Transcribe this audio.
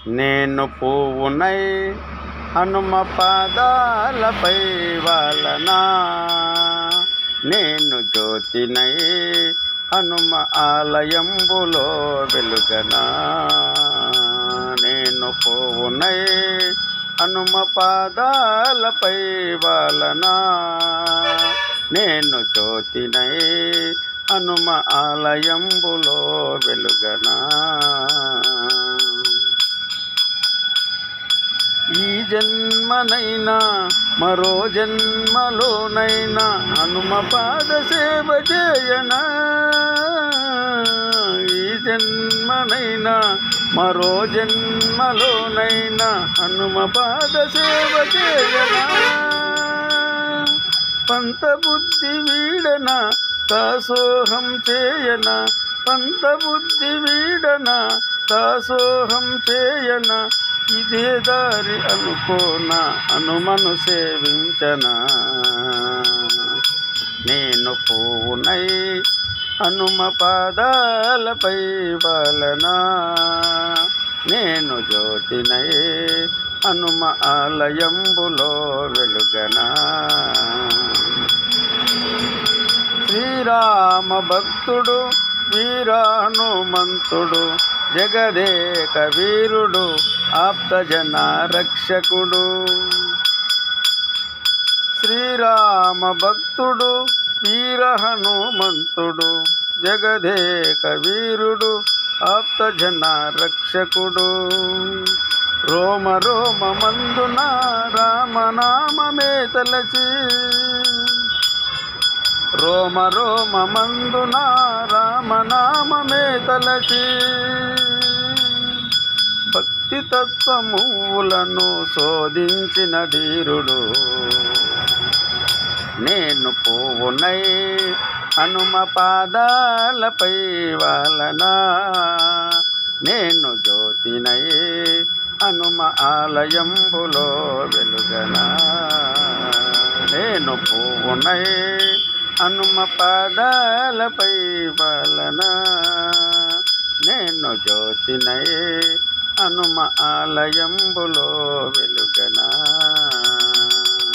నేను పువ్వునై హనుమ పాదాలపై వాలనా నేను జ్యోతినై హనుమ ఆలయంబులో వెలుగనా నేను పువ్వునై హనుమ పాదాలపై వాలనా నేను జ్యోతినై హనుమ ఆలయంబులో వెలుగనా ఈ జన్మనైనా మరో జన్మలోనైనా హనుమ పాద సేవ చేయనా ఈ జన్మనైనా మరో జన్మలోనైనా హనుమ పాద సేవ చేయనా పంత బుద్ధి వీడన దాసోహం చేయన పంత బుద్ధి వీడన దాసోహం చేయన ఇదే దారి అనుకోన హనుమను సేవించనా నేను పువ్వునై హనుమ పాదాలపై వలనా నేను జ్యోతినై హనుమ ఆలయంబులో వెలుగనా శ్రీరామ భక్తుడు వీరానుమంతుడు జగదేక వీరుడు ఆప్తజన రక్షకుడు శ్రీరామ భక్తుడు వీర హనుమంతుడు జగదేక వీరుడు ఆప్తజన రక్షకుడు రోమ రోమ మందున రామనామమే తలచి రోమ రోమ మందున రామనామమే తలచి భక్తి తత్వములను శోధించిన ధీరుడు నేను పువ్వునై హనుమ పాదాలపై వాలనా నేను జ్యోతినై హనుమ ఆలయంబులో వెలుగనా నేను పువ్వునై హనుమ పాదాలపై వలనా నేను జ్యోతినై హనుమ ఆలయంబులో వెలుగనా